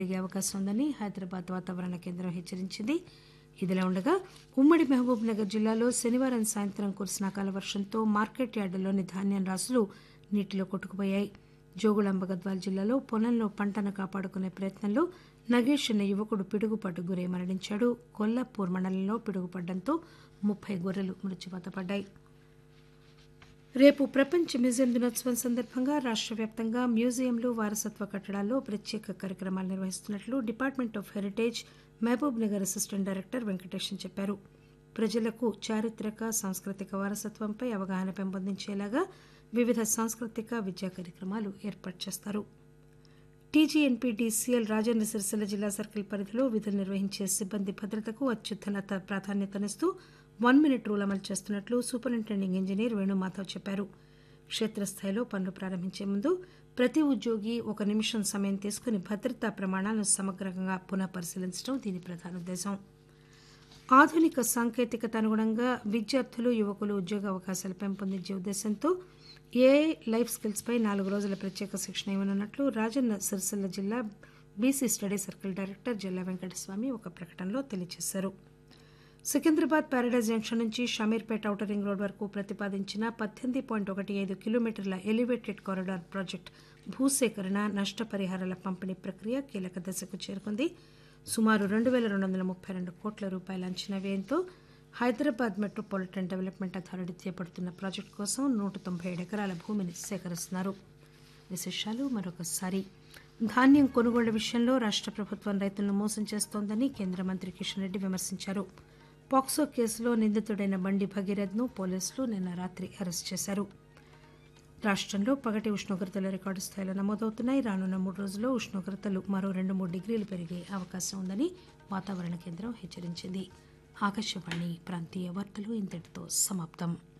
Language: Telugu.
పెరిగే అవకాశం ఉందని హైదరాబాద్ వాతావరణ కేంద్రం హెచ్చరించింది ఇదిలా ఉండగా ఉమ్మడి మహబూబ్ నగర్ జిల్లాలో శనివారం సాయంత్రం కురిసిన అకాల వర్షంతో మార్కెట్ యార్డులోని ధాన్యం రాసులు నీటిలో కొట్టుకుపోయాయి జోగులాంబ గద్వాల్ జిల్లాలో పొలంలో పంటను కాపాడుకునే ప్రయత్నంలో నగేష్ అనే యువకుడు పిడుగుపాటు గురై మరణించాడు కొల్లాపూర్ మండలంలో పిడుగుపడడంతో ముప్పై గొర్రెలు మృత్యువాత పడ్డాయి రేపు ప్రపంచ మ్యూజియం దినోత్సవం సందర్భంగా రాష్ట్ర వ్యాప్తంగా మ్యూజియంలు వారసత్వ కట్టడాల్లో ప్రత్యేక కార్యక్రమాలు నిర్వహిస్తున్నట్లు department of heritage Mahabubnagar assistant director Venkatesan చెప్పారు ప్రజలకు చారిత్రక సాంస్కృతిక వారసత్వంపై అవగాహన పెంపొందించేలాగా వివిధ సాంస్కృతిక విద్యా కార్యక్రమాలు ఏర్పాటు చేస్తారు టీజీఎన్పీడీసీఎల్ రాజన్న సిరిసిల్ల జిల్లా సర్కిల్ పరిధిలో విధులు నిర్వహించే సిబ్బంది భద్రతకు అత్యున్నత ప్రాధాన్యతనిస్తూ వన్ మినిట్ రూల్ అమలు చేస్తున్నట్లు సూపరింటెండింగ్ ఇంజనీర్ వేణుమాధవ్ చెప్పారు క్షేత్రస్థాయిలో పనులు ప్రారంభించే ముందు ప్రతి ఉద్యోగి ఒక నిమిషం సమయం తీసుకుని భద్రతా ప్రమాణాలను సమగ్రంగా పునః పరిశీలించడం దీని ప్రధాన ఉద్దేశం ఆధునిక సాంకేతికత అనుగుణంగా విద్యార్థులు యువకులు ఉద్యోగ అవకాశాలు పెంపొందించే ఉద్దేశంతో ఏఐ లైఫ్ స్కిల్స్ పై నాలుగు రోజుల ప్రత్యేక శిక్షణ ఇవ్వనున్నట్లు రాజన్న సిరిసిల్ల జిల్లా బీసీ స్టడీ సర్కిల్ డైరెక్టర్ జిల్లా వెంకటస్వామి ఒక ప్రకటనలో తెలియజేశారు సికింద్రాబాద్ ప్యారడైజ్ జంక్షన్ నుంచి షమీర్పేట ఔటర్ రింగ్ రోడ్ వరకు ప్రతిపాదించిన పద్దెనిమిది పాయింట్ ఒకటి ఐదు కిలోమీటర్ల ఎలివేటెడ్ కారిడార్ ప్రాజెక్ట్ భూసేకరణ నష్టపరిహారాల పంపిణీ ప్రక్రియ కీలక దశకు చేరుకుంది సుమారు రెండు వేల రెండు వందల ముప్పై రెండు కోట్ల రూపాయల అంచనా వ్యయంతో హైదరాబాద్ మెట్రోపాలిటన్ డెవలప్మెంట్ అథారిటీ చేపడుతున్న ప్రాజెక్టు కోసం నూట తొంభై ఏడు ఎకరాల భూమిని సేకరిస్తున్నారు విశేషాలు మరొకసారి ధాన్యం కొనుగోళ్ల విషయంలో రాష్ట్ర ప్రభుత్వం రైతులను మోసం చేస్తోందని కేంద్ర మంత్రి కిషన్ రెడ్డి విమర్శించారు పాక్సో కేసులో నిందితుడైన బండి భగీరథ్ను పోలీసులు నిన్న రాత్రి అరెస్ట్ చేశారు రాష్ట్రంలో పగటి ఉష్ణోగ్రతలు రికార్డు స్థాయిలో నమోదవుతున్నాయి రానున్న మూడు రోజుల్లో ఉష్ణోగ్రతలు మరో రెండు మూడు డిగ్రీలు పెరిగే అవకాశం ఉందని వాతావరణ కేంద్రం హెచ్చరించింది ఆకాశవాణి ప్రాంతీయ వార్తలు ఇంతటితో సమాప్తం